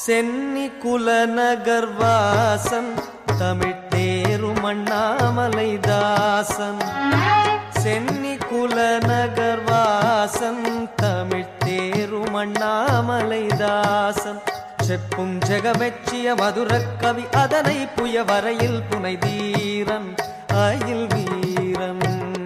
சென்னி குலநகர்வாசன் தமிழ் தேரும் அண்ணாமலை தாசன் சென்னி குலநகர்வாசன் தமிழ் தேரும் அண்ணாமலை தாசன் செப்பும் ஜெகமெச்சிய மதுரக் கவி அதனை புய வரையில் புனை தீரன் அயில் வீரன்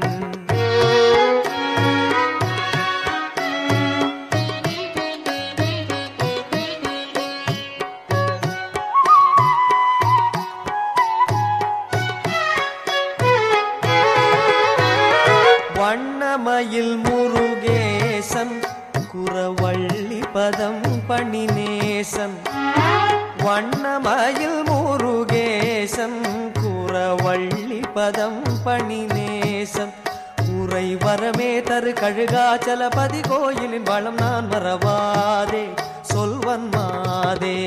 வண்ணமயில் முருகேசன் குறவள்ளி பதம் பணிநேசன் வண்ணமயில் முருகேசன் குறவள்ளி பதம் பணிநேசன் உரை வரமே தரு கழுகாச்சலபதி கோயிலின் வளம் நான் மறவாதே சொல்வன் மாதே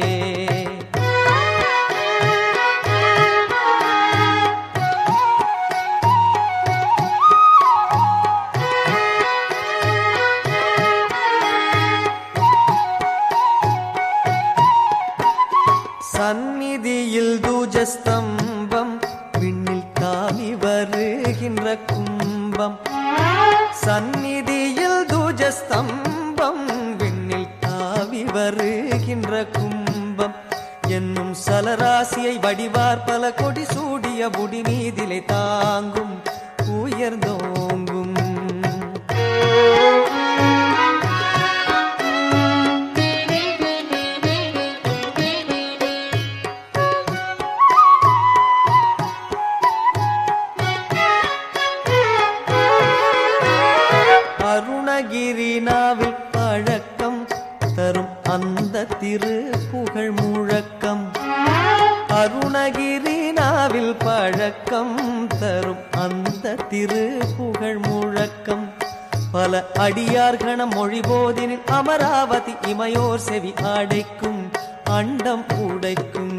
சந்நிதியில் தூஜஸ்தம்பம் விண்ணில் காமி வருகின்ற கும்பம் சந்நிதியில் தூஜஸ்தம்பம் விண்ணில் காவி வருகின்ற கும்பம் என்னும் சலராசியை வடிவார் பல கொடி சூடிய முடி மீதிலை தாங்கும் உயர்ந்தோங்கும் அருணகிரினாவில் பழக்கம் தரும் அந்த திரு புகழ் முழக்கம் அருணகிரினாவில் பழக்கம் தரும் அந்த திரு புகழ் முழக்கம் பல அடியார்கணம் மொழி போதினில் அமராவதி இமையோர் செவி அடைக்கும் அண்டம் உடைக்கும்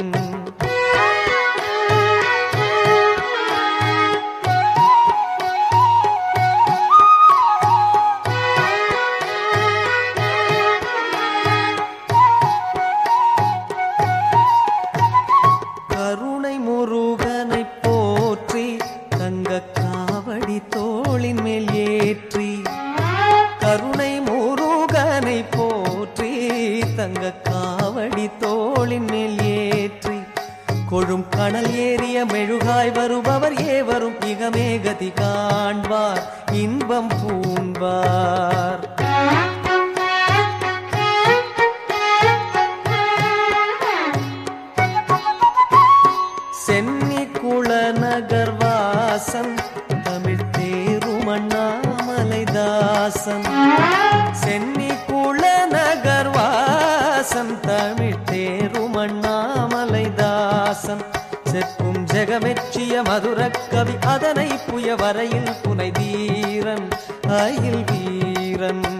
கருணை முருகனை போற்றி தங்க காவடி தோளின் மேல் ஏற்றி கருணை முருகனை போற்றி தங்க காவடி தோளின் மேல் ஏற்றி கொழும் கணல் ஏறிய மெழுகாய் வருபவர் ஏவரும் இகமே கதி காண்பார் இன்பம் பூண்பார் சென்னி குளநகர்வாசன் தமிழ் தேரும் அண்ணாமலை தாசன் சென்னி குளநகர்வாசன் தமிழ் தேரும் அண்ணாமலை தாசன் செப்பும் ஜெகமெச்சிய மதுரக் கவி அதனை புய வரையில் புனை வீரன் அயில் வீரன்